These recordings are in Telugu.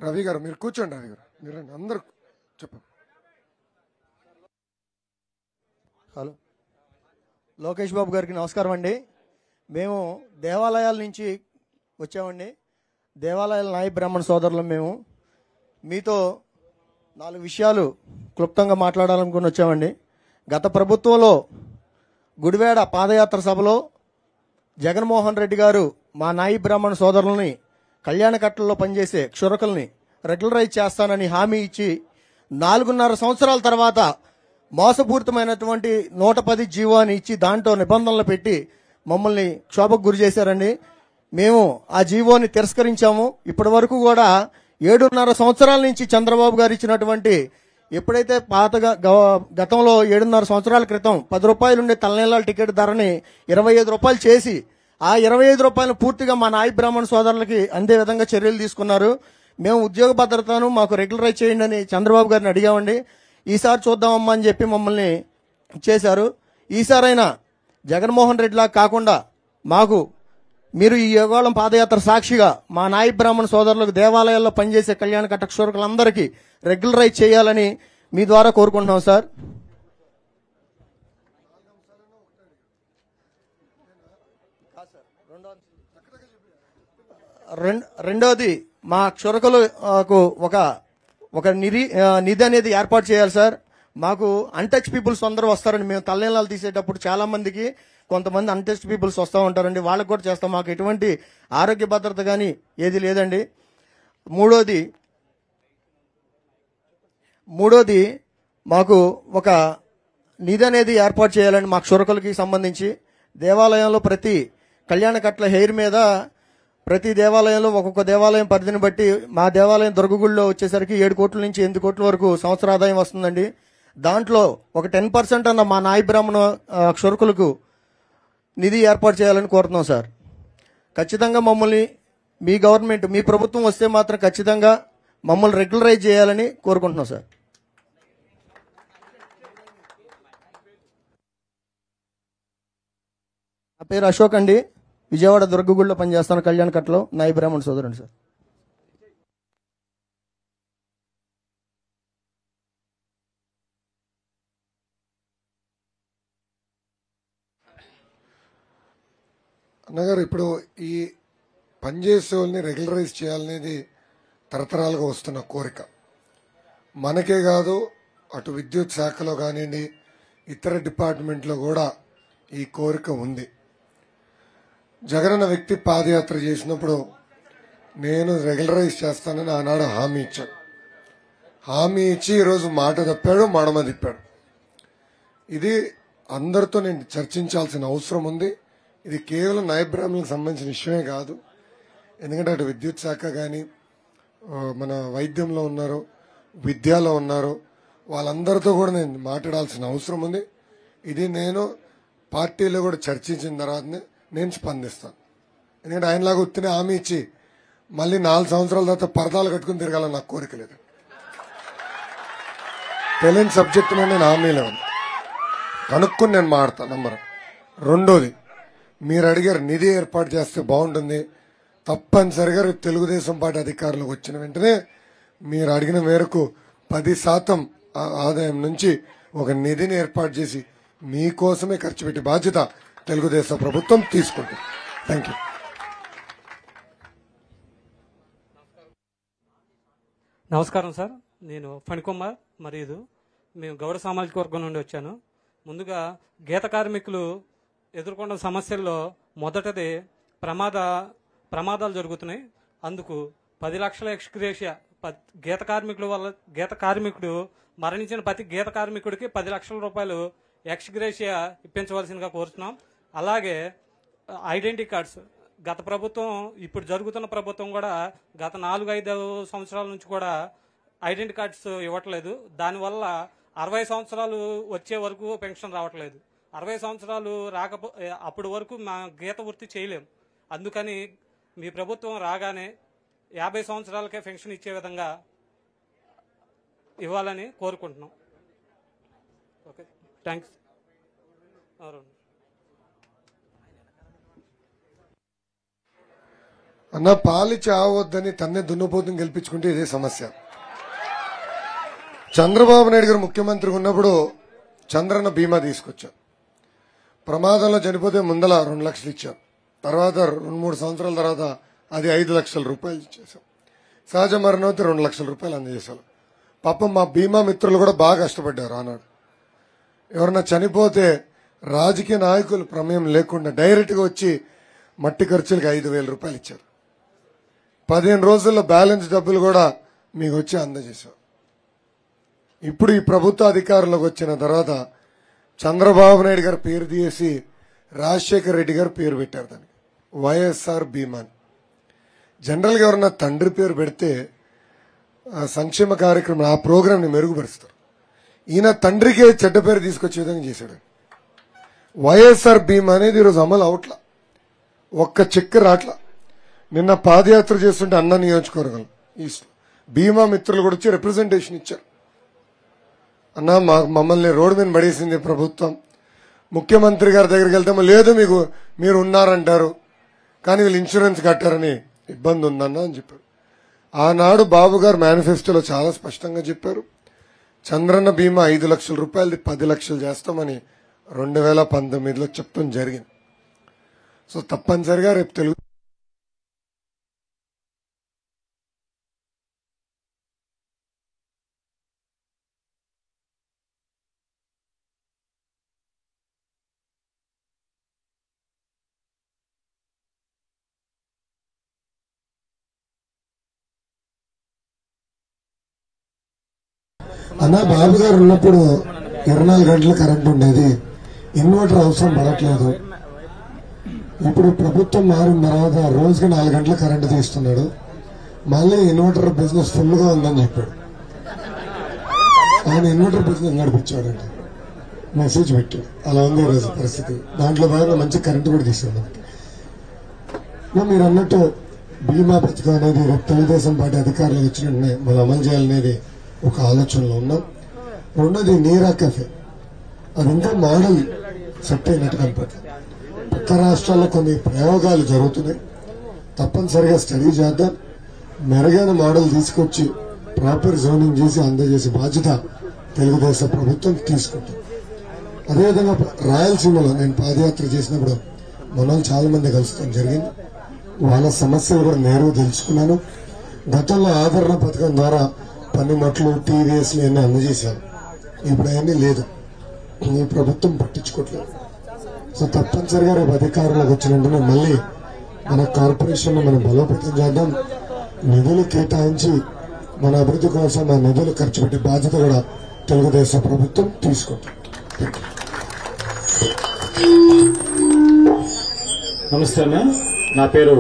రవి గారు మీరు కూర్చోండి రవి గారు మీరు రండి. అందరూ చెప్పండి హలో లోకేష్ బాబు గారికి నమస్కారం అండి మేము దేవాలయాల నుంచి వచ్చామండి దేవాలయాల నాయ బ్రాహ్మణ సోదరులం మేము మీతో నాలుగు విషయాలు క్లుప్తంగా మాట్లాడాలనుకుని వచ్చామండి గత ప్రభుత్వంలో గుడివేడ పాదయాత్ర సభలో జగన్మోహన్ రెడ్డి గారు మా నాయి బ్రాహ్మణ సోదరులని కళ్యాణకట్టలో పనిచేసే క్షురకుల్ని రెగ్యులరైజ్ చేస్తానని హామీ ఇచ్చి నాలుగున్నర సంవత్సరాల తర్వాత మోసపూరితమైనటువంటి నూట పది జీవోని ఇచ్చి దాంట్లో నిబంధనలు పెట్టి మమ్మల్ని క్షోభకు గురి చేశారండి మేము ఆ జీవోని తిరస్కరించాము ఇప్పటి వరకు కూడా ఏడున్నర సంవత్సరాల నుంచి చంద్రబాబు గారు ఇచ్చినటువంటి ఎప్పుడైతే పాతగా గవ- గతంలో ఏడున్నర సంవత్సరాల క్రితం పది రూపాయలు ఉండే తలనీలాల టికెట్ ధరని ఇరవై ఐదు రూపాయలు చేసి ఆ ఇరవై ఐదు రూపాయలు పూర్తిగా మా నాయి బ్రాహ్మణ సోదరులకి అందే విధంగా చర్యలు తీసుకున్నారు మేము ఉద్యోగ భద్రతను మాకు రెగ్యులరైజ్ చేయండి అని చంద్రబాబు గారిని అడిగామండి ఈసారి చూద్దామమ్మా అని చెప్పి మమ్మల్ని చేశారు ఈసారైనా జగన్మోహన్ రెడ్డిలా కాకుండా మాకు మీరు ఈ యోగాళం పాదయాత్ర సాక్షిగా మా నాయి బ్రాహ్మణ సోదరులకు దేవాలయాల్లో పనిచేసే కళ్యాణ కటక్షోరకులందరికీ రెగ్యులరైజ్ చేయాలని మీ ద్వారా కోరుకుంటున్నాం సార్ రెం- రెండోది మా క్షురకులకు ఒక ఒక నిధి ఆ, నిధి అనేది ఏర్పాటు చేయాలి సార్ మాకు అన్టచ్ పీపుల్స్ అందరూ వస్తారండి మేము తలనీలాలు తీసేటప్పుడు చాలా మందికి కొంతమంది అన్టచ్ పీపుల్స్ వస్తూ ఉంటారండి వాళ్ళకి కూడా చేస్తాం మాకు ఎటువంటి ఆరోగ్య భద్రత కానీ ఏది లేదండి మూడోది మూడోది మాకు ఒక నిధి అనేది ఏర్పాటు చేయాలండి మా క్షురకులకి సంబంధించి దేవాలయంలో ప్రతి కళ్యాణ కట్ల హెయిర్ మీద ప్రతి దేవాలయంలో ఒక్కొక్క దేవాలయం పరిధిని బట్టి మా దేవాలయం దుర్గగుడిలో వచ్చేసరికి ఏడు కోట్ల నుంచి ఎనిమిది కోట్ల వరకు సంవత్సర ఆదాయం వస్తుందండి దాంట్లో ఒక టెన్ పర్సెంట్ అన్న మా నాయ బ్రాహ్మణ ఆ, క్షురకులకు నిధి ఏర్పాటు చేయాలని కోరుతున్నాం సార్ ఖచ్చితంగా మమ్మల్ని మీ గవర్నమెంట్ మీ ప్రభుత్వం వస్తే మాత్రం ఖచ్చితంగా మమ్మల్ని రెగ్యులరైజ్ చేయాలని కోరుకుంటున్నాం సార్ నా పేరు అశోక్ అండి విజయవాడ దుర్గగుడిలో పనిచేస్తాను కళ్యాణ్ కట్లో నాయి బ్రాహ్మణ సోదరుడు సార్ అన్నగారు ఇప్పుడు ఈ పనిచేసే వాళ్ళని రెగ్యులరైజ్ చేయాలనేది తరతరాలుగా వస్తున్న కోరిక మనకే కాదు అటు విద్యుత్ శాఖలో కానివ్వండి ఇతర డిపార్ట్మెంట్లో కూడా ఈ కోరిక ఉంది జగనన్న వ్యక్తి పాదయాత్ర చేసినప్పుడు నేను రెగ్యులరైజ్ చేస్తానని ఆనాడు హామీ ఇచ్చాడు హామీ ఇచ్చి ఈరోజు మాట తప్పాడు మడమ తిప్పాడు ఇది అందరితో నేను చర్చించాల్సిన అవసరం ఉంది ఇది కేవలం నయబ్రాహ్మణులకు సంబంధించిన విషయమే కాదు ఎందుకంటే అటు విద్యుత్ శాఖ కానీ మన వైద్యంలో ఉన్నారు విద్యలో ఉన్నారు వాళ్ళందరితో కూడా నేను మాట్లాడాల్సిన అవసరం ఉంది ఇది నేను పార్టీలో కూడా చర్చించిన తర్వాతనే నేను స్పందిస్తాను ఎందుకంటే ఆయనలాగా ఉత్తినే హామీ ఇచ్చి మళ్ళీ నాలుగు సంవత్సరాల తర్వాత పరదాలు కట్టుకుని తిరగాలని నాకు కోరిక లేదు తెలియని సబ్జెక్ట్ మీద నేను హామీలో ఉంది కనుక్కుని నేను మాడతా నంబర్ రెండోది మీరు అడిగారు నిధి ఏర్పాటు చేస్తే బాగుంటుంది తప్పనిసరిగా రేపు తెలుగుదేశం పార్టీ అధికారులకు వచ్చిన వెంటనే మీరు అడిగిన మేరకు పది శాతం ఆ ఆదాయం నుంచి ఒక నిధిని ఏర్పాటు చేసి మీకోసమే ఖర్చు పెట్టే బాధ్యత తెలుగుదేశం ప్రభుత్వం తీసుకుంటుంది థ్యాంక్ యూ నమస్కారం సార్ నేను ఫణికుమార్ మరియు మేము గౌడ సామాజిక వర్గం నుండి వచ్చాను ముందుగా గీత కార్మికులు ఎదుర్కొన్న సమస్యల్లో మొదటిది ప్రమాద ప్రమాదాలు జరుగుతున్నాయి అందుకు పది లక్షల ఎక్స్గ్రేషియా ప- గీత కార్మికుల వల్ల గీత కార్మికుడు మరణించిన ప్రతి గీత కార్మికుడికి పది లక్షల రూపాయలు ఎక్స్గ్రేషియా ఇప్పించవలసిందిగా కోరుతున్నాం అలాగే ఐడెంటిటీ కార్డ్స్ గత ప్రభుత్వం ఇప్పుడు జరుగుతున్న ప్రభుత్వం కూడా గత నాలుగు ఐదు సంవత్సరాల నుంచి కూడా ఐడెంటిటీ కార్డ్స్ ఇవ్వట్లేదు దానివల్ల అరవై సంవత్సరాలు వచ్చే వరకు పెన్షన్ రావట్లేదు అరవై సంవత్సరాలు రాకపో అప్పటి వరకు మా గీత వృత్తి చేయలేం అందుకని మీ ప్రభుత్వం రాగానే యాభై సంవత్సరాలకే పెన్షన్ ఇచ్చే విధంగా ఇవ్వాలని కోరుకుంటున్నాం ఓకే థ్యాంక్స్ అన్న పాలిచ్చి ఆవద్దని తన్నే దున్నపోతుని గెలిపించుకుంటే ఇదే సమస్య చంద్రబాబు నాయుడు గారు ముఖ్యమంత్రిగా ఉన్నప్పుడు చంద్రన్న బీమా తీసుకొచ్చారు ప్రమాదంలో చనిపోతే ముందల రెండు లక్షలు ఇచ్చారు తర్వాత రెండు మూడు సంవత్సరాల తర్వాత అది ఐదు లక్షల రూపాయలు ఇచ్చేసాం సహజ మరణం అయితే రెండు లక్షల రూపాయలు అందజేశారు పాపం మా బీమా మిత్రులు కూడా బాగా కష్టపడ్డారు ఆనాడు ఎవరన్నా చనిపోతే రాజకీయ నాయకులు ప్రమేయం లేకుండా డైరెక్ట్గా వచ్చి మట్టి ఖర్చులకి ఐదు వేల రూపాయలు ఇచ్చారు పదిహేను రోజుల్లో బ్యాలెన్స్ డబ్బులు కూడా మీకు వచ్చి అందజేశారు ఇప్పుడు ఈ ప్రభుత్వ అధికారంలోకి వచ్చిన తర్వాత చంద్రబాబు నాయుడు గారి పేరు తీసి రాజశేఖర్ రెడ్డి గారు పేరు పెట్టారు దానికి వైఎస్ఆర్ బీమాన్ జనరల్గా ఎవరన్నా తండ్రి పేరు పెడితే ఆ సంక్షేమ కార్యక్రమం ఆ ప్రోగ్రామ్ని మెరుగుపరుస్తారు ఈయన తండ్రికే చెడ్డ పేరు తీసుకొచ్చే విధంగా చేశాడు వైఎస్ఆర్ బీమా అనేది ఈరోజు అమలు అవట్లా ఒక్క చెక్ రాట్లా నిన్న పాదయాత్ర చేస్తుంటే అన్న నియోజకవర్గం ఈస్ట్ బీమా మిత్రులు కూడా వచ్చి రిప్రజెంటేషన్ ఇచ్చారు అన్న మా మమ్మల్ని రోడ్డు మీద పడేసింది ప్రభుత్వం ముఖ్యమంత్రి గారి దగ్గరికి వెళ్తే లేదు మీకు మీరు ఉన్నారంటారు కానీ వీళ్ళు ఇన్సూరెన్స్ కట్టారని ఇబ్బంది ఉందన్న అని చెప్పారు ఆనాడు బాబు గారు మేనిఫెస్టోలో చాలా స్పష్టంగా చెప్పారు చంద్రన్న బీమా ఐదు లక్షల రూపాయలది పది లక్షలు చేస్తామని రెండు వేల పంతొమ్మిదిలో చెప్పడం జరిగింది సో తప్పనిసరిగా రేపు తెలుగు అన్న బాబు గారు ఉన్నప్పుడు ఇరవై నాలుగు గంటలు కరెంట్ ఉండేది ఇన్వర్టర్ అవసరం పడట్లేదు ఇప్పుడు ప్రభుత్వం మారిన తర్వాత రోజుకి నాలుగు గంటల కరెంటు తీస్తున్నాడు మళ్ళీ ఇన్వర్టర్ బిజినెస్ ఫుల్ గా ఉందని చెప్పాడు ఆయన ఇన్వర్టర్ బిజినెస్ నడిపించాడండి మెసేజ్ పెట్టి అలా ఉంది ఈ రోజు పరిస్థితి దాంట్లో భాగంగా మంచి కరెంటు కూడా తీసాడు మనకి మీరు అన్నట్టు బీమా పథకం అనేది రేపు తెలుగుదేశం పార్టీ అధికారులకు వచ్చిన వెంటనే మనం అమలు చేయాలనేది ఒక ఆలోచనలో ఉన్నాం రెండోది నీరా కెఫే అది ఇంకా మోడల్ సెట్ అయినట్టు కనపట్లేదు పక్క రాష్ట్రాల్లో కొన్ని ప్రయోగాలు జరుగుతున్నాయి తప్పనిసరిగా స్టడీ చేద్దాం మెరుగైన మోడల్ తీసుకొచ్చి ప్రాపర్ జోనింగ్ చేసి అందజేసే బాధ్యత తెలుగుదేశం ప్రభుత్వం తీసుకుంటుంది అదేవిధంగా రాయలసీమలో నేను పాదయాత్ర చేసినప్పుడు మనం చాలా మంది కలుస్తాం జరిగింది వాళ్ళ సమస్యలు కూడా నేరుగా తెలుసుకున్నాను గతంలో ఆదరణ పథకం ద్వారా పన్నుమట్లు టీవీఎస్లు అన్ని అందజేశాను ఇప్పుడు అవన్నీ లేదు ఈ ప్రభుత్వం పట్టించుకోవట్లేదు సో తప్పనిసరిగా రేపు అధికారంలోకి వచ్చిన వెంటనే మళ్ళీ మన కార్పొరేషన్ మనం బలోపేతం చేద్దాం నిధులు కేటాయించి మన అభివృద్ధి కోసం ఆ నిధులు ఖర్చు పెట్టే బాధ్యత కూడా తెలుగుదేశం ప్రభుత్వం తీసుకుంటుంది నమస్తే అన్న నా పేరు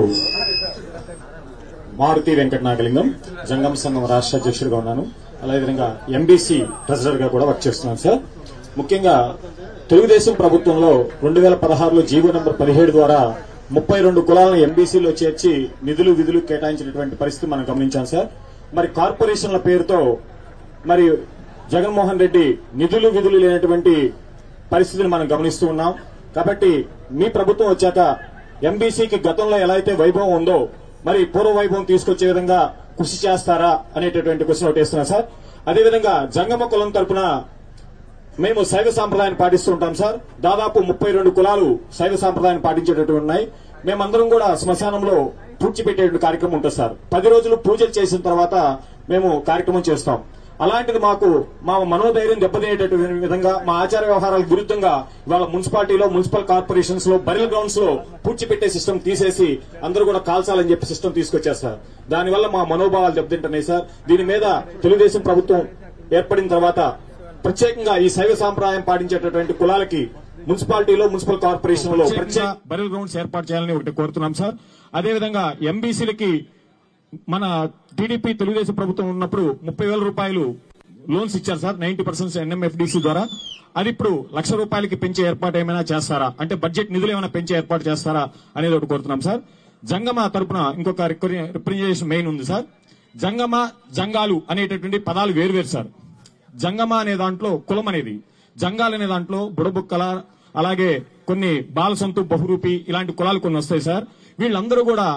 మారుతి వెంకట నాగలింగం జంగం సంఘం రాష్ట్ర అధ్యక్షుడిగా ఉన్నాను అదేవిధంగా ఎంబీసీ ట్రెజరర్ గా కూడా వర్క్ చేస్తున్నాను సార్ ముఖ్యంగా తెలుగుదేశం ప్రభుత్వంలో రెండు వేల పదహారులో జీవో నెంబర్ పదిహేడు ద్వారా ముప్పై రెండు కులాలను ఎంబీసీలో చేర్చి నిధులు విధులు కేటాయించినటువంటి పరిస్థితి మనం గమనించాం సార్ మరి కార్పొరేషన్ల పేరుతో మరి జగన్మోహన్ రెడ్డి నిధులు విధులు లేనటువంటి పరిస్థితిని మనం గమనిస్తూ ఉన్నాం కాబట్టి మీ ప్రభుత్వం వచ్చాక ఎంబీసీకి గతంలో ఎలా అయితే వైభవం ఉందో మరి పూర్వ వైభవం తీసుకొచ్చే విధంగా కృషి చేస్తారా అనేటటువంటి క్వశ్చన్ ఒకటి వేస్తున్నా సార్ అదేవిధంగా జంగమ కులం తరపున మేము శైవ సాంప్రదాయాన్ని పాటిస్తూ ఉంటాం సార్ దాదాపు ముప్పై రెండు కులాలు శైవ సాంప్రదాయాన్ని పాటించేటట్టు ఉన్నాయి మేమందరం కూడా శ్మశానంలో పూడ్చి పెట్టేటువంటి కార్యక్రమం ఉంటుంది సార్ పది రోజులు పూజలు చేసిన తర్వాత మేము కార్యక్రమం చేస్తాం అలాంటిది మాకు మా మనోధైర్యం దెబ్బతినేటటువంటి విధంగా మా ఆచార వ్యవహారాలకు విరుద్ధంగా ఇవాళ మున్సిపాలిటీలో మున్సిపల్ కార్పొరేషన్స్ లో బరిల్ గ్రౌండ్స్ లో పూడ్చిపెట్టే సిస్టమ్ తీసేసి అందరూ కూడా కాల్చాలని చెప్పి సిస్టమ్ తీసుకొచ్చారు సార్ దానివల్ల మా మనోభావాలు దెబ్బతింటున్నాయి సార్ దీని మీద తెలుగుదేశం ప్రభుత్వం ఏర్పడిన తర్వాత ప్రత్యేకంగా ఈ శైవ సాంప్రదాయం పాటించేటటువంటి కులాలకి మున్సిపాలిటీలో మున్సిపల్ కార్పొరేషన్ లో ప్రత్యేక బరిల్ గ్రౌండ్స్ ఏర్పాటు చేయాలని ఒకటి కోరుతున్నాం సార్ అదేవిధంగా ఎంబీసీలకి మన టీడీపీ తెలుగుదేశం ప్రభుత్వం ఉన్నప్పుడు ముప్పై వేల రూపాయలు లోన్స్ ఇచ్చారు సార్ నైన్టీ పర్సెంట్ ఎన్ఎంఎఫ్డిసి ద్వారా అది ఇప్పుడు లక్ష రూపాయలకి పెంచే ఏర్పాటు ఏమైనా చేస్తారా అంటే బడ్జెట్ నిధులు ఏమైనా పెంచే ఏర్పాటు చేస్తారా అనేది ఒకటి కోరుతున్నాం సార్ జంగమ తరపున ఇంకొక రిప్రజెంటేషన్ మెయిన్ ఉంది సార్ జంగమ జంగాలు అనేటటువంటి పదాలు వేరువేరు సార్ జంగమ అనే దాంట్లో కులం అనేది జంగాలు అనే దాంట్లో బుడబుక్కల అలాగే కొన్ని బాలసంతు బహురూపి ఇలాంటి కులాలు కొన్ని వస్తాయి సార్ వీళ్ళందరూ కూడా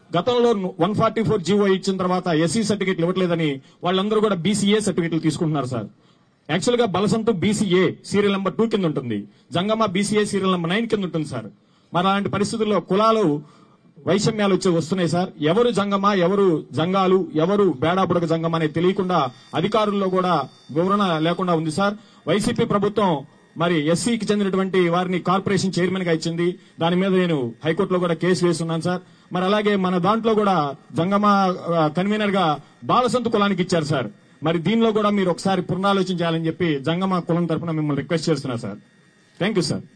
గతంలో వన్ ఫార్టీ ఫోర్ జీవో ఇచ్చిన తర్వాత ఎస్సీ సర్టిఫికేట్లు ఇవ్వట్లేదని వాళ్ళందరూ కూడా బీసీఏ సర్టిఫికేట్లు తీసుకుంటున్నారు సార్ యాక్చువల్ గా బలసంతు బీసీఏ సీరియల్ నెంబర్ టూ కింద ఉంటుంది జంగమ బీసీఏ సీరియల్ నెంబర్ నైన్ కింద ఉంటుంది సార్ మరి అలాంటి పరిస్థితుల్లో కులాలు వైషమ్యాలు వచ్చి వస్తున్నాయి సార్ ఎవరు జంగమ ఎవరు జంగాలు ఎవరు బేడాబుడక జంగమ అనేది తెలియకుండా అధికారుల్లో కూడా వివరణ లేకుండా ఉంది సార్ వైసీపీ ప్రభుత్వం మరి ఎస్సీకి చెందినటువంటి వారిని కార్పొరేషన్ చైర్మన్ గా ఇచ్చింది దాని మీద నేను హైకోర్టులో కూడా కేసు వేస్తున్నాను సార్ మరి అలాగే మన దాంట్లో కూడా జంగమ కన్వీనర్ గా బాలసంతు కులానికి ఇచ్చారు సార్ మరి దీనిలో కూడా మీరు ఒకసారి పునరాలోచన చేయాలని చెప్పి జంగమ కులం తరపున మిమ్మల్ని రిక్వెస్ట్ చేస్తున్నా సార్ థ్యాంక్ యూ సార్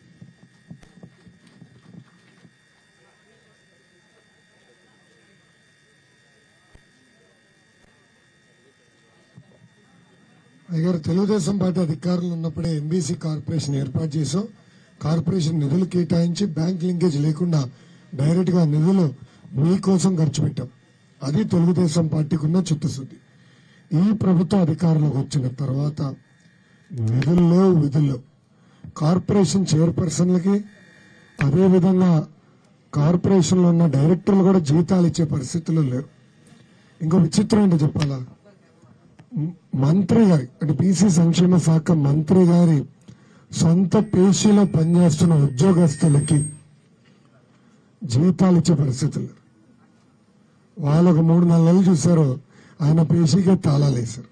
అయ్యారు తెలుగుదేశం పార్టీ అధికారులు ఉన్నప్పుడే ఎంబీసీ కార్పొరేషన్ ఏర్పాటు చేసాం కార్పొరేషన్ నిధులు కేటాయించి బ్యాంక్ లింకేజ్ లేకుండా డైరెక్ట్ గా నిధులు మీకోసం ఖర్చు పెట్టాం అది తెలుగుదేశం పార్టీకి ఉన్న చిత్తశుద్ధి ఈ ప్రభుత్వ అధికారంలోకి వచ్చిన తర్వాత నిధుల్లో విధుల్లో కార్పొరేషన్ చైర్పర్సన్లకి అదేవిధంగా కార్పొరేషన్లో ఉన్న డైరెక్టర్లు కూడా జీతాలు ఇచ్చే పరిస్థితుల్లో లేరు ఇంకో విచిత్రం ఏంటో చెప్పాలా మంత్రి గారి అంటే బీసీ సంక్షేమ శాఖ మంత్రి గారి సొంత పేషీలో పనిచేస్తున్న ఉద్యోగస్తులకి జీతాలు ఇచ్చే పరిస్థితులు లేరు. వాళ్ళు ఒక మూడు నాలుగు నెలలు చూశారు ఆయన పేషీకే తాళాలు వేశారు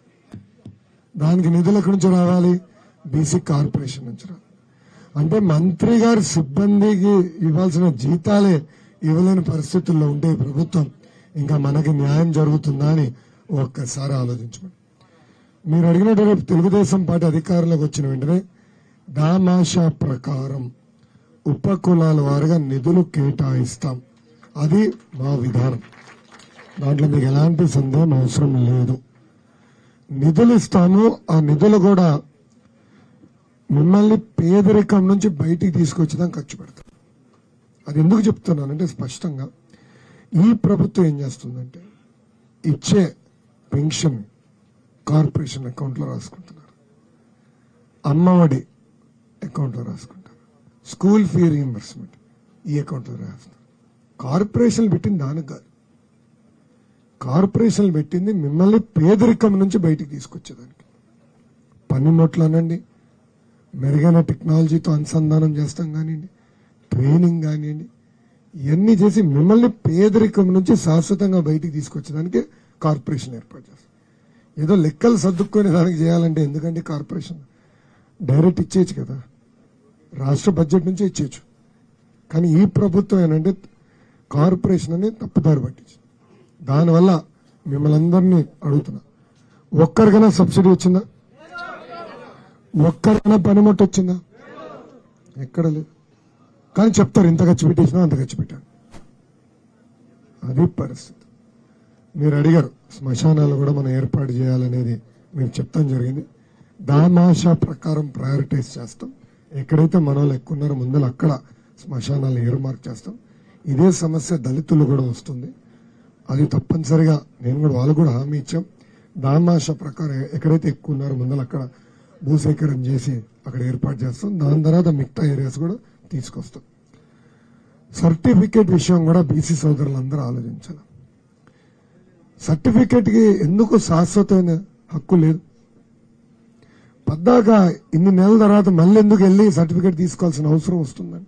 దానికి నిధులు ఎక్కడి నుంచి రావాలి బీసీ కార్పొరేషన్ నుంచి రావాలి అంటే మంత్రి గారి సిబ్బందికి ఇవ్వాల్సిన జీతాలే ఇవ్వలేని పరిస్థితుల్లో ఉండే ఈ ప్రభుత్వం ఇంకా మనకి న్యాయం జరుగుతుందా అని ఒక్కసారి ఆలోచించండి మీరు అడిగినట్టు రేపు తెలుగుదేశం పార్టీ అధికారంలోకి వచ్చిన వెంటనే దామాషా ప్రకారం ఉపకులాల వారిగా నిధులు కేటాయిస్తాం అది మా విధానం దాంట్లో మీకు ఎలాంటి సందేహం అవసరం లేదు నిధులు ఇస్తాము ఆ నిధులు కూడా మిమ్మల్ని పేదరికం నుంచి బయటికి తీసుకొచ్చడం ఖర్చు పెడతాం అది ఎందుకు చెప్తున్నానంటే స్పష్టంగా ఈ ప్రభుత్వం ఏం చేస్తుందంటే ఇచ్చే పెన్షన్ కార్పొరేషన్ అకౌంట్లో రాసుకుంటున్నారు అమ్మఒడి అకౌంట్లో రాసుకుంటారు స్కూల్ ఫీ రీఎంబర్స్మెంట్ ఈ అకౌంట్లో రాస్తారు కార్పొరేషన్లు పెట్టింది దానికి కాదు కార్పొరేషన్లు పెట్టింది మిమ్మల్ని పేదరికం నుంచి బయటికి తీసుకొచ్చేదానికి పన్నునోట్లు అనండి మెరుగైన టెక్నాలజీతో అనుసంధానం చేస్తాం కానివ్వండి ట్రైనింగ్ కానివ్వండి ఇవన్నీ చేసి మిమ్మల్ని పేదరికం నుంచి శాశ్వతంగా బయటికి తీసుకొచ్చడానికి కార్పొరేషన్ ఏర్పాటు చేస్తాం ఏదో లెక్కలు సర్దుక్కునే దానికి చేయాలంటే ఎందుకంటే కార్పొరేషన్ డైరెక్ట్ ఇచ్చేయచ్చు కదా రాష్ట్ర బడ్జెట్ నుంచే ఇచ్చేయచ్చు కానీ ఈ ప్రభుత్వం ఏంటంటే కార్పొరేషన్ అని తప్పుదారి పట్టించి దానివల్ల మిమ్మల్ని అందరినీ అడుగుతున్నా ఒక్కరికైనా సబ్సిడీ వచ్చిందా ఒక్కరికైనా పనిముట్టు వచ్చిందా ఎక్కడ లేదు కానీ చెప్తారు ఇంత ఖర్చు పెట్టేసినా అంత ఖర్చు పెట్టాను అది పరిస్థితి మీరు అడిగారు శ్మశానాలు కూడా మనం ఏర్పాటు చేయాలనేది మీరు చెప్తాం జరిగింది దామాషా ప్రకారం ప్రయారిటైజ్ చేస్తాం ఎక్కడైతే మన వాళ్ళు ఎక్కువ ఉన్నారో ముందర అక్కడ శ్మశానాలు ఏర్మార్క్ చేస్తాం ఇదే సమస్య దళితులు కూడా వస్తుంది అది తప్పనిసరిగా నేను కూడా వాళ్ళు కూడా హామీ ఇచ్చాం దామాషా ప్రకారం ఎక్కడైతే ఎక్కువ ఉన్నారో ముందర అక్కడ భూసేకరణ చేసి అక్కడ ఏర్పాటు చేస్తాం దాని తర్వాత మిగతా ఏరియాస్ కూడా తీసుకొస్తాం సర్టిఫికేట్ విషయం కూడా బీసీ సోదరులందరూ ఆలోచించాలి సర్టిఫికేట్ కి ఎందుకు శాశ్వతమైన హక్కు లేదు పద్దాక ఇన్ని నెలల తర్వాత మళ్ళీ ఎందుకు వెళ్ళి సర్టిఫికేట్ తీసుకోవాల్సిన అవసరం వస్తుందని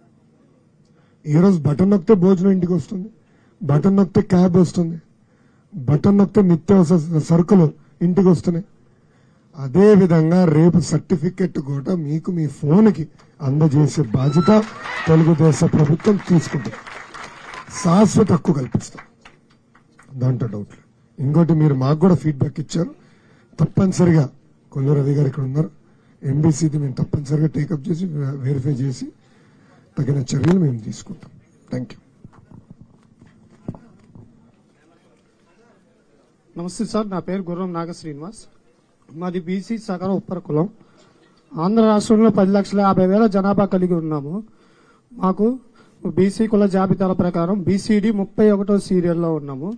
ఈ రోజు బటన్ నొక్కితే భోజనం ఇంటికి వస్తుంది బటన్ నొక్కితే క్యాబ్ వస్తుంది బటన్ నొక్కితే నిత్యావసర సరుకులు ఇంటికి వస్తున్నాయి అదే విధంగా రేపు సర్టిఫికెట్ కూడా మీకు మీ ఫోన్కి అందజేసే బాధ్యత తెలుగుదేశం ప్రభుత్వం తీసుకుంటుంది శాశ్వత హక్కు కల్పిస్తాం దాంట్లో డౌట్ లేదు ఇంకోటి మీరు మాకు కూడా ఫీడ్బ్యాక్ ఇచ్చారు తప్పనిసరిగా కొల్లు రవి గారు ఇక్కడ ఉన్నారు ఎంబీసీది మేము తప్పనిసరిగా టేకప్ చేసి వెరిఫై చేసి తగిన చర్యలు మేము తీసుకుంటాం థ్యాంక్ యూ నమస్తే సార్ నా పేరు గుర్రం నాగ శ్రీనివాస్ మాది బీసీ సగర ఉప్పర కులం ఆంధ్ర రాష్ట్రంలో పది లక్షల యాభై వేల జనాభా కలిగి ఉన్నాము మాకు బీసీ కుల జాబితాల ప్రకారం బీసీడీ ముప్పై ఒకటో సీరియల్లో ఉన్నాము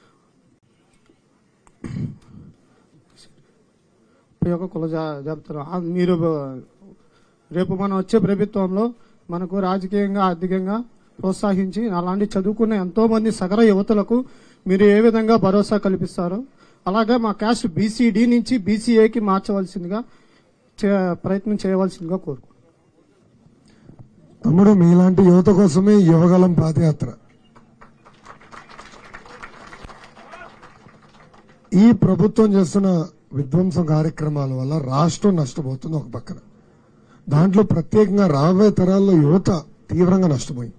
ముప్పై ఒక కుల జా- జాబితాలో ఆ, మీరు బ- రేపు మనం వచ్చే ప్రభుత్వంలో మనకు రాజకీయంగా ఆర్థికంగా ప్రోత్సహించి అలాంటి చదువుకున్న ఎంతో మంది సగర యువతులకు మీరు ఏ విధంగా భరోసా కల్పిస్తారో అలాగే మా క్యాస్ట్ బీసీడీ నుంచి బీసీఏకి మార్చవలసిందిగా చే- ప్రయత్నం చేయవలసిందిగా కోరుకుంటున్నాను తమ్ముడు మీలాంటి యువత కోసమే ఈ యువగలం పాదయాత్ర ఈ ప్రభుత్వం చేస్తున్న విధ్వంసం కార్యక్రమాల వల్ల రాష్ట్రం నష్టపోతుంది ఒక పక్కన దాంట్లో ప్రత్యేకంగా రాబోయే తరాల్లో యువత తీవ్రంగా నష్టపోయింది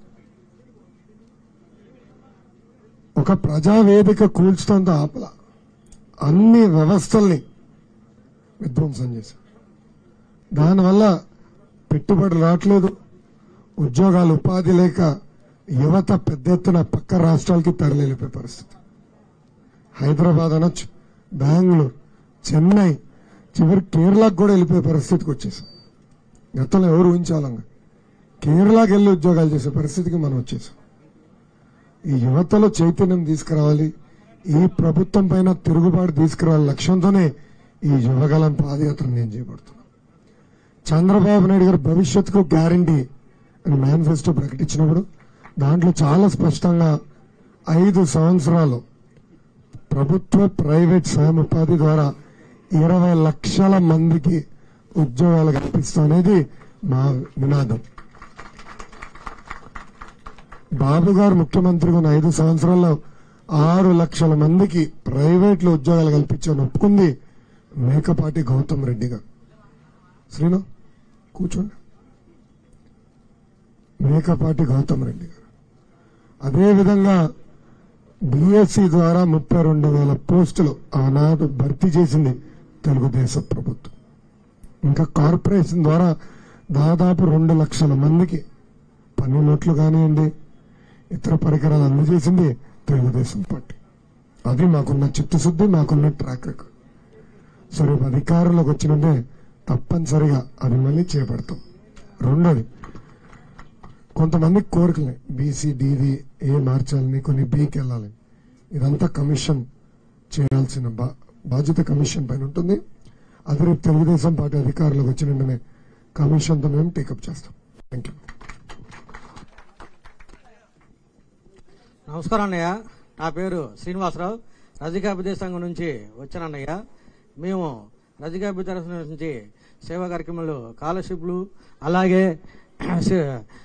ఒక ప్రజావేదిక కూల్చడంతో ఆపల అన్ని వ్యవస్థల్ని విధ్వంసం చేశారు దానివల్ల పెట్టుబడులు రావట్లేదు ఉద్యోగాలు ఉపాధి లేక యువత పెద్ద ఎత్తున పక్క రాష్ట్రాలకి తరలిపోయే పరిస్థితి హైదరాబాద్ అనొచ్చు బెంగళూరు చెన్నై చివరి కేరళకు కూడా వెళ్ళిపోయే పరిస్థితికి వచ్చేసాం గతంలో ఎవరు ఊహించాలంగా కేరళకి వెళ్ళి ఉద్యోగాలు చేసే పరిస్థితికి మనం వచ్చేసాం ఈ యువతలో చైతన్యం తీసుకురావాలి ఈ ప్రభుత్వం పైన తిరుగుబాటు తీసుకురావాలి లక్ష్యంతోనే ఈ యువగలం పాదయాత్ర నేను చేపడుతున్నాను చంద్రబాబు నాయుడు గారు భవిష్యత్తుకు గ్యారంటీ అని మేనిఫెస్టో ప్రకటించినప్పుడు దాంట్లో చాలా స్పష్టంగా ఐదు సంవత్సరాలు ప్రభుత్వ ప్రైవేట్ స్వయం ఉపాధి ద్వారా ఇరవై లక్షల మందికి ఉద్యోగాలు కల్పిస్తాం అనేది మా నినాదం బాబు గారు ముఖ్యమంత్రిగా ఉన్న ఐదు సంవత్సరాల్లో ఆరు లక్షల మందికి ప్రైవేట్లో ఉద్యోగాలు కల్పించాలని ఒప్పుకుంది మేకపాటి గౌతమ్ రెడ్డి గారు శ్రీను కూర్చోండి మేకపాటి గౌతమ్ రెడ్డి గారు అదేవిధంగా డిఎస్సి ద్వారా ముప్పై రెండు వేల పోస్టులు ఆనాడు భర్తీ చేసింది తెలుగుదేశం ప్రభుత్వం ఇంకా కార్పొరేషన్ ద్వారా దాదాపు రెండు లక్షల మందికి పనిముట్లు కానివ్వండి ఇతర పరికరాలు అందజేసింది తెలుగుదేశం పార్టీ అది మాకున్న చిత్తశుద్ధి మాకున్న ట్రాక్ రికార్డ్ సో రేపు అధికారంలోకి వచ్చినంటే తప్పనిసరిగా అది మళ్ళీ చేపడతాం రెండోది కొంతమంది కోరికలే బీసీ డీది ఏ మార్చాలని కొన్ని బీకి వెళ్ళాలని ఇదంతా కమిషన్ చేయాల్సిన బా- బాధ్యత కమిషన్ పైన ఉంటుంది అది రేపు తెలుగుదేశం పార్టీ అధికారంలోకి వచ్చిన వెంటనే కమిషన్తో మేము టేకప్ చేస్తాం థ్యాంక్ యూ నమస్కారం అన్నయ్య నా పేరు శ్రీనివాసరావు రజకాభిదే సంఘం నుంచి వచ్చాను అన్నయ్య మేము రజకాభిదే సంఘం నుంచి సేవా కార్యక్రమాలు స్కాలర్షిప్లు అలాగే సే-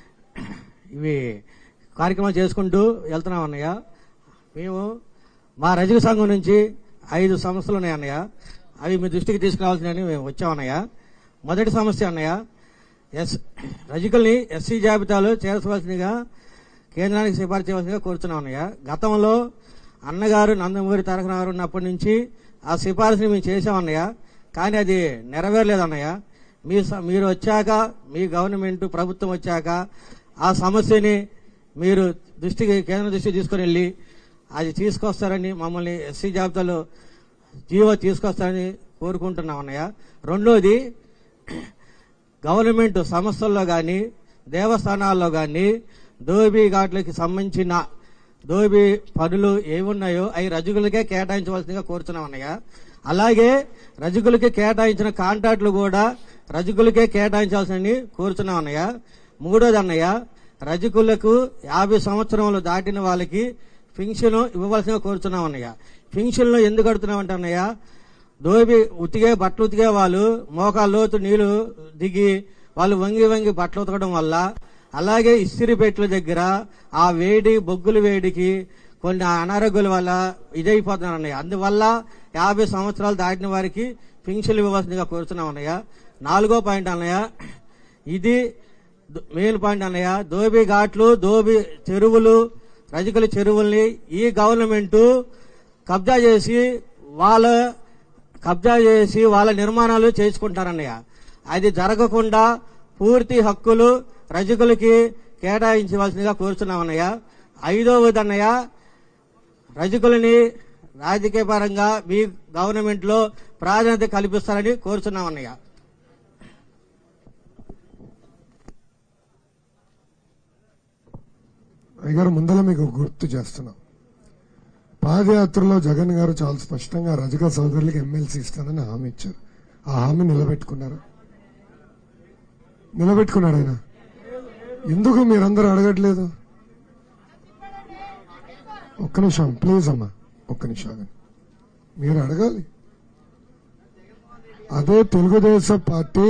ఇవి కార్యక్రమాలు చేసుకుంటూ వెళ్తున్నాం అన్నయ్య మేము మా రజక సంఘం నుంచి ఐదు సమస్యలు ఉన్నాయి అన్నయ్య అవి మీ దృష్టికి తీసుకురావాల్సినవి మేము వచ్చాం అన్నయ్య మొదటి సమస్య అన్నయ్య ఎస్ రజకుల్ని ఎస్సీ జాబితాలో చేర్చవలసిందిగా కేంద్రానికి సిఫార్సు చేయవలసిందిగా కోరుతున్నాం అన్నయ్య గతంలో అన్నగారు నందమూరి తారక రామారావు ఉన్నప్పటి నుంచి ఆ సిఫార్సుని మేము చేసామన్నయ్య కానీ అది నెరవేరలేదు అన్నయ్య మీ స- మీరు వచ్చాక మీ గవర్నమెంట్ ప్రభుత్వం వచ్చాక ఆ సమస్యని మీరు దృష్టికి కేంద్ర దృష్టికి తీసుకొని వెళ్ళి అది తీసుకొస్తారని మమ్మల్ని ఎస్సీ జాబితాలో జీవో తీసుకొస్తారని కోరుకుంటున్నాం అన్నయ్య రెండోది గవర్నమెంట్ సంస్థల్లో కానీ దేవస్థానాల్లో కానీ దోబీ ఘాట్లకి సంబంధించిన దోబీ పనులు ఏమున్నాయో అవి రజకులకే కేటాయించవలసిందిగా కోరుతున్నాం అన్నయ్య అలాగే రజకులకి కేటాయించిన కాంట్రాక్టులు కూడా రజకులకే కేటాయించాల్సిందని కోరుతున్నాం అన్నయ్య మూడోది అన్నయ్య రజకులకు యాభై సంవత్సరములు దాటిన వాళ్ళకి పింఛను ఇవ్వవలసిందిగా కోరుతున్నాం అన్నయ్య పింఛన్లు ఎందుకు అడుగుతున్నామంటే అన్నయ్య దోబి ఉతికే బట్టలు ఉతికే వాళ్ళు మోకాళ్ళ లోతు నీళ్లు దిగి వాళ్ళు వంగి వంగి బట్టలు ఉతకడం వల్ల అలాగే ఇస్త్రీ పెట్టెల దగ్గర ఆ వేడి బొగ్గుల వేడికి కొన్ని అనారోగ్యాల వల్ల ఇదైపోతున్నారు అన్నయ్య అందువల్ల యాభై సంవత్సరాలు దాటిన వారికి పింఛన్లు ఇవ్వవలసిందిగా కోరుతున్నాం అన్నయ్య నాలుగో పాయింట్ అన్నయ్య ఇది ద- మెయిన్ పాయింట్ అన్నయ్య దోబి ఘాట్లు దోబి చెరువులు రజకుల చెరువుల్ని ఈ గవర్నమెంట్ కబ్జా చేసి వాళ్ళ కబ్జా చేసి వాళ్ళ నిర్మాణాలు చేసుకుంటారన్నయ్య అది జరగకుండా పూర్తి హక్కులు రజకులకి కేటాయించవలసిందిగా కోరుతున్నామన్నయ్య ఐదవది అన్నయ్య రజకులని రాజకీయ పరంగా మీ గవర్నమెంట్ లో ప్రాధాన్యత కల్పిస్తారని కోరుతున్నామన్నయ్య అయ్యగారు ముందర మీకు గుర్తు చేస్తున్నాం పాదయాత్రలో జగన్ గారు చాలా స్పష్టంగా రజక సోదరులకు ఎమ్మెల్సీ ఇస్తానని హామీ ఇచ్చారు ఆ హామీ నిలబెట్టుకున్నారా నిలబెట్టుకున్నాడు ఆయన ఎందుకు మీరందరూ అడగట్లేదు ఒక్క నిమిషం ప్లీజ్ అమ్మా ఒక్క నిమిషం ఆగండి. మీరు అడగాలి అదే తెలుగుదేశం పార్టీ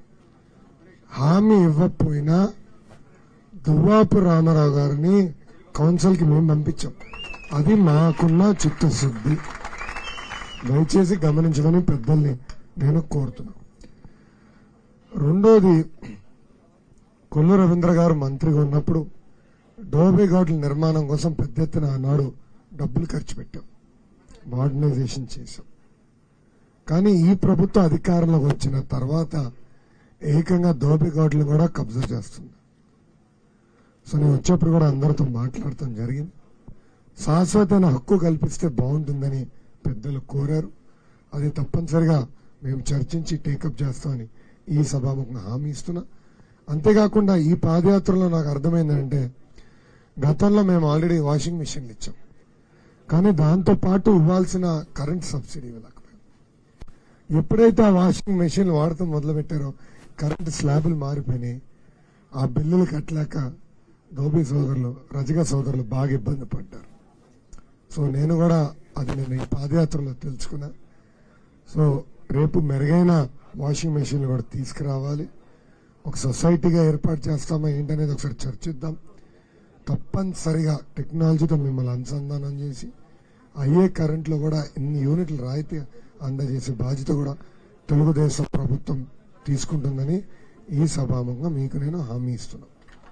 హామీ ఇవ్వకపోయినా దువ్వాపు రామారావు గారిని కౌన్సిల్కి మేము పంపించాం అది మాకున్న చిత్తశుద్ధి దయచేసి గమనించమని పెద్దల్ని నేను కోరుతున్నాను రెండోది కొల్లు రవీంద్ర గారు మంత్రిగా ఉన్నప్పుడు డోబీ ఘాట్ల నిర్మాణం కోసం పెద్ద ఎత్తున ఆనాడు డబ్బులు ఖర్చు పెట్టాం మోడర్నైజేషన్ చేశాం కానీ ఈ ప్రభుత్వం అధికారంలోకి వచ్చిన తర్వాత ఏకంగా దోబీ ఘాట్లు కూడా కబ్జా చేస్తుంది సో నేను వచ్చేప్పుడు కూడా అందరితో మాట్లాడటం జరిగింది శాశ్వతమైన హక్కు కల్పిస్తే బాగుంటుందని పెద్దలు కోరారు అది తప్పనిసరిగా మేము చర్చించి టేకప్ చేస్తామని ఈ సభాముఖంగా హామీ ఇస్తున్నా అంతేకాకుండా ఈ పాదయాత్రలో నాకు అర్థమైందంటే గతంలో మేము ఆల్రెడీ వాషింగ్ మిషన్లు ఇచ్చాం కానీ దాంతో పాటు ఇవ్వాల్సిన కరెంట్ సబ్సిడీ ఇవ్వలేకపోయాం ఎప్పుడైతే ఆ వాషింగ్ మెషిన్ వాడటం మొదలు పెట్టారో కరెంట్ స్లాబులు మారిపోయినాయి ఆ బిల్లులు కట్టలేక ధోబీ సోదరులు రజక సోదరులు బాగా ఇబ్బంది పడ్డారు సో నేను కూడా అది నేను ఈ పాదయాత్రలో తెలుసుకున్నా సో రేపు మెరుగైన వాషింగ్ మెషిన్లు కూడా తీసుకురావాలి ఒక సొసైటీగా ఏర్పాటు చేస్తామా ఏంటనేది ఒకసారి చర్చిద్దాం తప్పనిసరిగా టెక్నాలజీతో మిమ్మల్ని అనుసంధానం చేసి అయ్యే కరెంట్లో కూడా ఇన్ని యూనిట్లు రాయితీ అందజేసే బాధ్యత కూడా తెలుగుదేశం ప్రభుత్వం తీసుకుంటుందని ఈ సభాముఖంగా మీకు నేను హామీ ఇస్తున్నాను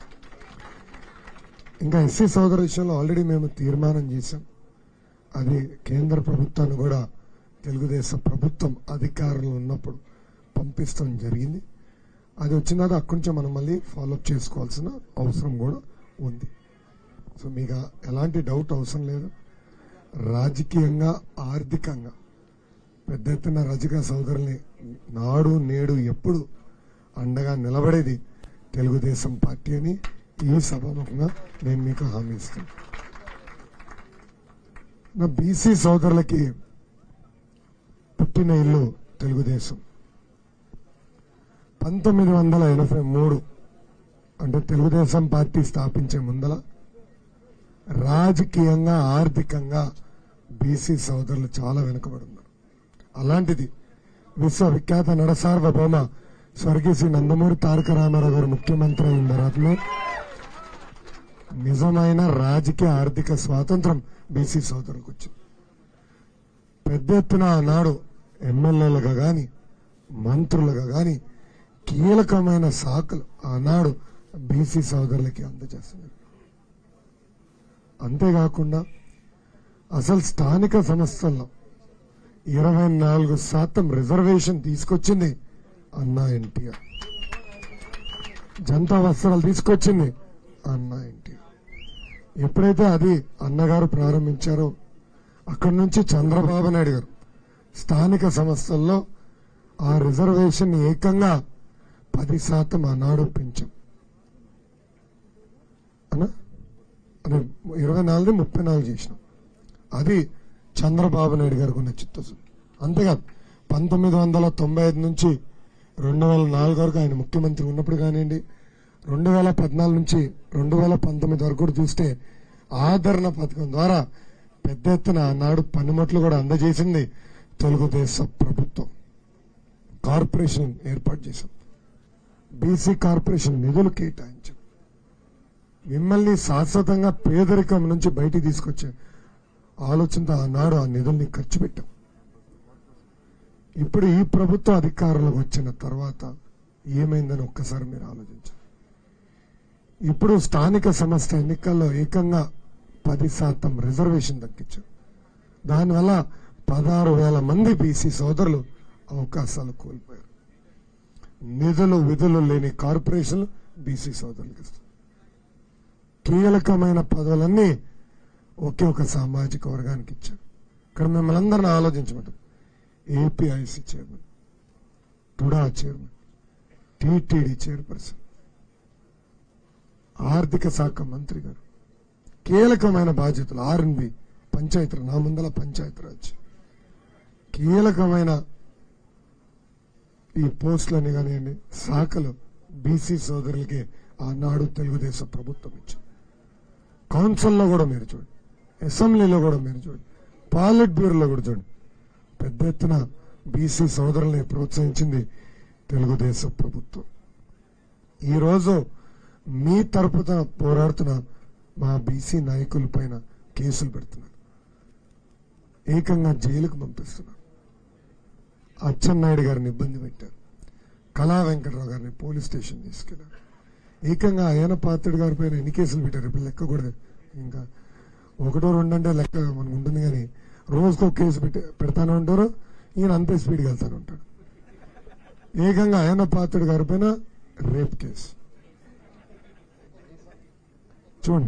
ఇంకా ఎస్సీ సోదరు విషయంలో ఆల్రెడీ మేము తీర్మానం చేశాం అది కేంద్ర ప్రభుత్వాన్ని కూడా తెలుగుదేశం ప్రభుత్వం అధికారంలో ఉన్నప్పుడు పంపిస్తాం జరిగింది అది వచ్చిన తర్వాత అక్కడి నుంచి మనం మళ్ళీ ఫాలోఅప్ చేసుకోవాల్సిన అవసరం కూడా ఉంది సో మీకు ఎలాంటి డౌట్ అవసరం లేదు రాజకీయంగా ఆర్థికంగా పెద్ద ఎత్తున రజక సోదరుల్ని నాడు నేడు ఎప్పుడు అండగా నిలబడేది తెలుగుదేశం పార్టీ అని ఈ సభాముఖంగా నేను మీకు హామీ ఇస్తాను నా బీసీ సోదరులకి పుట్టిన ఇల్లు తెలుగుదేశం పంతొమ్మిది వందల ఎనభై మూడు అంటే తెలుగుదేశం పార్టీ స్థాపించే ముందల రాజకీయంగా ఆర్థికంగా బీసీ సోదరులు చాలా వెనుకబడి ఉన్నారు అలాంటిది విశ్వవిఖ్యాత నడసార్వభౌమ స్వర్గీయ శ్రీ నందమూరి తారక రామారావు గారు ముఖ్యమంత్రి అయిన తర్వాతనే నిజమైన రాజకీయ ఆర్థిక స్వాతంత్రం బీసీ సోదరులకు వచ్చింది పెద్ద ఎత్తున ఆనాడు ఎమ్మెల్యేలుగా గాని మంత్రులుగా గాని కీలకమైన శాఖలు ఆనాడు బీసీ సోదరులకి అందజేస్తున్నారు అంతేకాకుండా అసలు స్థానిక సంస్థల్లో ఇరవై నాలుగు శాతం రిజర్వేషన్ తీసుకొచ్చింది అన్నా ఎన్టీఆర్ జనతా వస్త్రాలు తీసుకొచ్చింది అన్నా ఎన్టీఆర్ ఎప్పుడైతే అది అన్నగారు ప్రారంభించారో అక్కడి నుంచి చంద్రబాబు నాయుడు గారు స్థానిక సంస్థల్లో ఆ రిజర్వేషన్ ఏకంగా పది శాతం ఆనాడు పెంచాం అనా అదే ఇరవై నాలుగు ముప్పై నాలుగు చేసినాం అది చంద్రబాబు నాయుడు గారికి ఉన్న చిత్తశుద్ధి అంతేకాదు పంతొమ్మిది వందల తొంభై ఐదు నుంచి రెండు వేల నాలుగు వరకు ఆయన ముఖ్యమంత్రి ఉన్నప్పుడు కానివ్వండి రెండు వేల పద్నాలుగు నుంచి రెండు వేల పంతొమ్మిది వరకు కూడా చూస్తే ఆదరణ పథకం ద్వారా పెద్ద ఎత్తున ఆనాడు పనిముట్లు కూడా అందజేసింది తెలుగుదేశం ప్రభుత్వం కార్పొరేషన్ ఏర్పాటు చేశాం బీసీ కార్పొరేషన్ నిధులు కేటాయించాం మిమ్మల్ని శాశ్వతంగా పేదరికం నుంచి బయటికి తీసుకొచ్చే ఆలోచనతో ఆనాడు ఆ నిధుల్ని ఖర్చు పెట్టాం ఇప్పుడు ఈ ప్రభుత్వ అధికారంలోకి వచ్చిన తర్వాత ఏమైందని ఒక్కసారి మీరు ఆలోచించారు ఇప్పుడు స్థానిక సంస్థ ఎన్నికల్లో ఏకంగా పది శాతం రిజర్వేషన్ తగ్గించారు దానివల్ల పదహారు వేల మంది బీసీ సోదరులు అవకాశాలు కోల్పోయారు నిధులు విధులు లేని కార్పొరేషన్లు బీసీ సోదరులకు ఇస్తారు కీలకమైన పదవులన్నీ ఒకే ఒక సామాజిక వర్గానికి ఇచ్చారు ఇక్కడ మిమ్మల్ని అందరిని ఆలోచించమంటారు APIC chairman TUDA chairman TTD chairperson ఆర్థిక శాఖ మంత్రి గారు కీలకమైన బాధ్యతలు ఆర్ఎన్బి పంచాయతీ నా ముందల పంచాయతీరాజ్ కీలకమైన ఈ పోస్టులని కానివ్వండి శాఖలు బీసీ సోదరులకి ఆనాడు తెలుగుదేశం ప్రభుత్వం ఇచ్చింది కౌన్సిల్లో కూడా మీరు చూడండి అసెంబ్లీలో కూడా మీరు చూడండి పార్లెట్ బ్యూరోలో కూడా చూడండి పెద్ద ఎత్తున బీసీ సోదరుల్ని ప్రోత్సహించింది తెలుగుదేశం ప్రభుత్వం ఈరోజు మీ తరపున పోరాడుతున్న మా బీసీ నాయకుల పైన కేసులు పెడుతున్నారు ఏకంగా జైలుకు పంపిస్తున్నారు అచ్చెన్నాయుడు గారిని ఇబ్బంది పెట్టారు కళా వెంకటరావు గారిని పోలీస్ స్టేషన్ తీసుకెళ్లారు ఏకంగా అయ్యన పాత్రుడు గారి పైన ఎన్ని కేసులు పెట్టారు ఇప్పుడు లెక్క కూడా ఇంకా ఒకటో రెండంటే లెక్క మనకు ఉంటుంది కానీ రోజుకో కేసు పెట్టి పెడతానే ఉంటారు ఈయన అంతే స్పీడ్గా వెళ్తానే ఉంటాడు ఏకంగా అయ్యన పాత్రుడు గారి పైన రేప్ కేసు చూడండి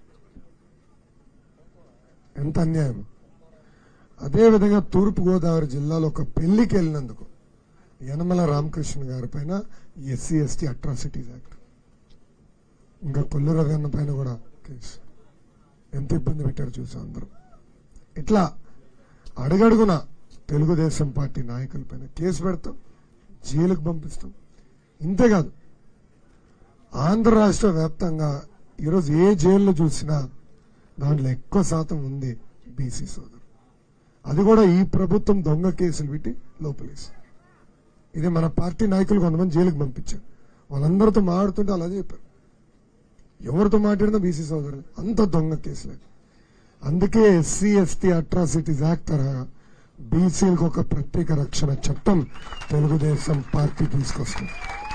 ఎంత అన్యాయం అదేవిధంగా తూర్పుగోదావరి జిల్లాలో ఒక పెళ్లికి వెళ్ళినందుకు యనమల రామకృష్ణ గారి పైన ఎస్సీ ఎస్టీ అట్రాసిటీస్ యాక్ట్ ఇంకా కొల్లు రవీణ పైన కూడా కేసు ఎంత ఇబ్బంది పెట్టారు చూసాం అందరూ ఇట్లా అడుగడుగున తెలుగుదేశం పార్టీ నాయకుల పైన కేసు పెడతాం జైలుకు పంపిస్తాం ఇంతేకాదు ఆంధ్ర రాష్ట్ర వ్యాప్తంగా ఈరోజు ఏ జైల్లో చూసినా దాంట్లో ఎక్కువ శాతం ఉంది బీసీ సోదరు అది కూడా ఈ ప్రభుత్వం దొంగ కేసులు పెట్టి లోపలేసి ఇది మన పార్టీ నాయకులు కొంతమంది జైలుకు పంపించారు వాళ్ళందరితో మాట్లాడుతుంటే అలా చెప్పారు ఎవరితో మాట్లాడినా బీసీ సోదరులు అంత దొంగ కేసులే అందుకే ఎస్సీ ఎస్టీ అట్రాసిటీస్ యాక్ట్ తరహా బీసీలకు ఒక ప్రత్యేక రక్షణ చట్టం తెలుగుదేశం పార్టీ తీసుకొస్తుంది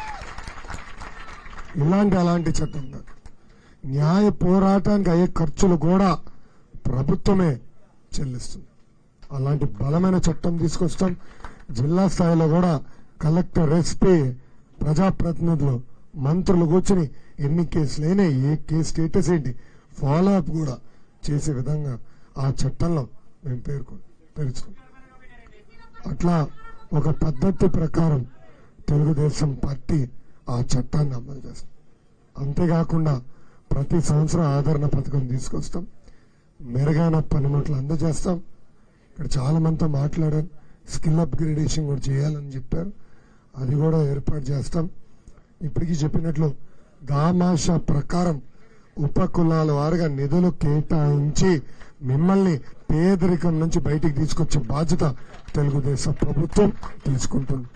ఇలాంటి అలాంటి చట్టం కాదు న్యాయ పోరాటానికి అయ్యే ఖర్చులు కూడా ప్రభుత్వమే చెల్లిస్తుంది అలాంటి బలమైన చట్టం తీసుకొస్తాం జిల్లా స్థాయిలో కూడా కలెక్టర్ ఎస్పీ ప్రజాప్రతినిధులు మంత్రులు కూర్చుని ఎన్ని కేసులు అయినా ఏ కేసు స్టేటస్ ఏంటి ఫాలో అప్ కూడా చేసే విధంగా ఆ చట్టంలో మేము పేర్కొ తెలుసుకున్నాం అట్లా ఒక పద్ధతి ప్రకారం తెలుగుదేశం పార్టీ ఆ చట్టాన్ని అమలు చేస్తాం అంతేకాకుండా ప్రతి సంవత్సరం ఆదరణ పథకం తీసుకొస్తాం మెరుగైన పనిముట్లు అందజేస్తాం ఇక్కడ చాలా మందితో మాట్లాడాను స్కిల్ అప్గ్రేడేషన్ కూడా చేయాలని చెప్పారు అది కూడా ఏర్పాటు చేస్తాం ఇప్పటికీ చెప్పినట్లు గామాష ప్రకారం ఉప కులాల వారుగా నిధులు కేటాయించి మిమ్మల్ని పేదరికం నుంచి బయటికి తీసుకొచ్చే బాధ్యత తెలుగుదేశం ప్రభుత్వం తీసుకుంటుంది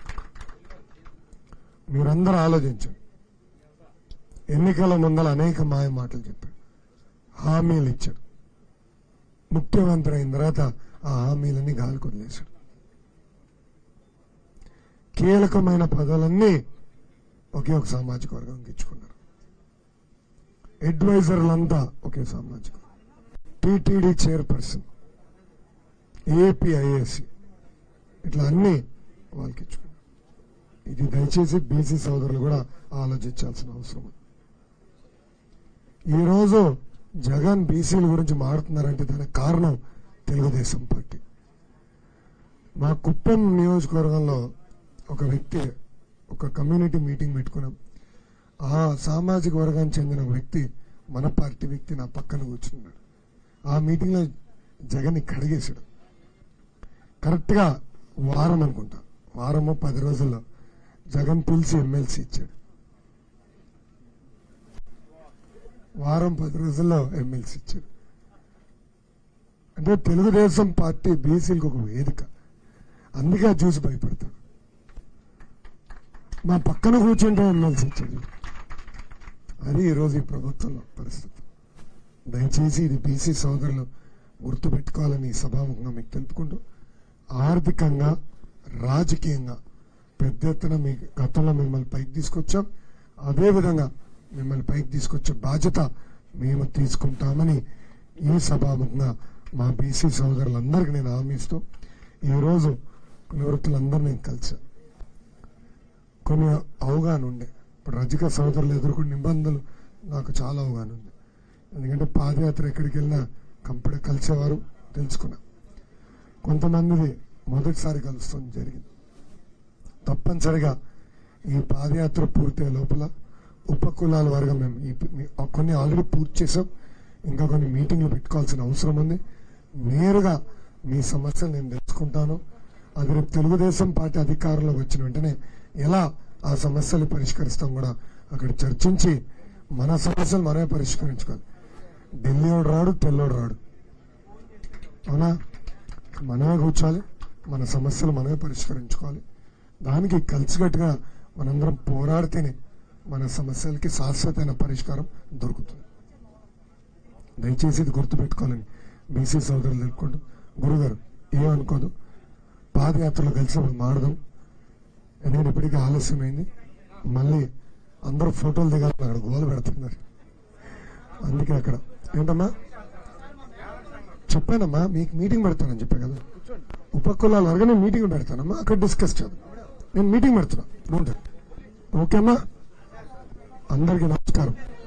మీరందరూ ఆలోచించండి ఎన్నికల ముందల అనేక మాయ మాటలు చెప్పాడు హామీలు ఇచ్చాడు ముఖ్యమంత్రి అయిన తర్వాత ఆ హామీలన్నీ గాలి కొదిలేశాడు కీలకమైన పదాలన్నీ ఒకే ఒక సామాజిక వర్గంకి ఇచ్చుకున్నారు అడ్వైజర్లంతా ఒకే సామాజిక టీటీడీ చైర్పర్సన్ ఏపీఐఏసి ఇట్లా అన్ని వాళ్ళకి ఇచ్చుకున్నారు ఇది దయచేసి బీసీ సోదరులు కూడా ఆలోచించాల్సిన అవసరం ఉంది ఈరోజు జగన్ బీసీల గురించి మాట్లాడుతున్నారంటే దానికి కారణం తెలుగుదేశం పార్టీ మా కుప్పం నియోజకవర్గంలో ఒక వ్యక్తి ఒక కమ్యూనిటీ మీటింగ్ పెట్టుకున్నాం ఆ సామాజిక వర్గానికి చెందిన ఒక వ్యక్తి మన పార్టీ వ్యక్తి నా పక్కన కూర్చున్నాడు ఆ మీటింగ్లో జగన్ కడిగేశాడు కరెక్ట్గా వారం అనుకుంటా వారమో పది రోజుల్లో జగన్ పిలిచి ఎమ్మెల్సీ ఇచ్చాడు వారం పది రోజుల్లో ఎమ్మెల్సీ ఇచ్చాడు అంటే తెలుగుదేశం పార్టీ బీసీలకు ఒక వేదిక అందుకే అది చూసి భయపడతాడు మా పక్కన కూర్చుంటే ఎమ్మెల్సీ ఇచ్చాడు అది ఈరోజు ఈ ప్రభుత్వంలో పరిస్థితి దయచేసి ఇది బీసీ సోదరులు గుర్తుపెట్టుకోవాలని ఈ సభాముఖంగా మీకు తెలుపుకుంటూ ఆర్థికంగా రాజకీయంగా పెద్ద ఎత్తున మీ గతంలో మిమ్మల్ని పైకి తీసుకొచ్చాం అదేవిధంగా మిమ్మల్ని పైకి తీసుకొచ్చే బాధ్యత మేము తీసుకుంటామని ఈ సభాముఖంగా మా బీసీ సోదరులందరికీ నేను హామీ ఇస్తూ ఈరోజు నివృత్తులందరూ నేను కలిసాను కొన్ని అవగాహన ఉండే ఇప్పుడు రజిక సోదరులు ఎదుర్కొన్న నిబంధనలు నాకు చాలా అవగాహన ఉంది ఎందుకంటే పాదయాత్ర ఎక్కడికి వెళ్ళినా కంపెనీ కలిసేవారు తెలుసుకున్నా కొంతమందిది మొదటిసారి కలుస్తాం జరిగింది తప్పనిసరిగా ఈ పాదయాత్ర పూర్తయ్యే లోపల ఉప కులాల వర్గం మేము ఈ మీ- కొన్ని ఆల్రెడీ పూర్తి చేసాం ఇంకా కొన్ని మీటింగ్లు పెట్టుకోవాల్సిన అవసరం ఉంది నేరుగా మీ సమస్యలు నేను తెలుసుకుంటాను అది రేపు తెలుగుదేశం పార్టీ అధికారంలోకి వచ్చిన వెంటనే ఎలా ఆ సమస్యలు పరిష్కరిస్తాం కూడా అక్కడ చర్చించి మన సమస్యలు మనమే పరిష్కరించుకోవాలి ఢిల్లీ వాడు రాడు తెల్లోడు రాడు అవునా మనమే కూర్చోాలి మన సమస్యలు మనమే పరిష్కరించుకోవాలి దానికి కలిసికట్టుగా మనందరం పోరాడితేనే మన సమస్యలకి శాశ్వతమైన పరిష్కారం దొరుకుతుంది దయచేసి ఇది గుర్తుపెట్టుకోవాలని బీసీ సోదరులు తెలుపుకుంటూ గురుగారు ఏమనుకోదు పాదయాత్రలో కలిసినప్పుడు మాడదాం నేను ఇప్పటికీ ఆలస్యమైంది మళ్ళీ అందరూ ఫోటోలు దిగాలని అక్కడ గోలు పెడుతున్నారు అందుకే అక్కడ ఏంటమ్మా చెప్పానమ్మా మీకు మీటింగ్ పెడతానని చెప్పా కదా ఉపకులాలు అనగా నేను మీటింగ్ పెడతానమ్మా అక్కడ డిస్కస్ చేద్దాం నేను మీటింగ్ పెడుతున్నా డోంట్ ఓకే అమ్మా అందరికీ నమస్కారం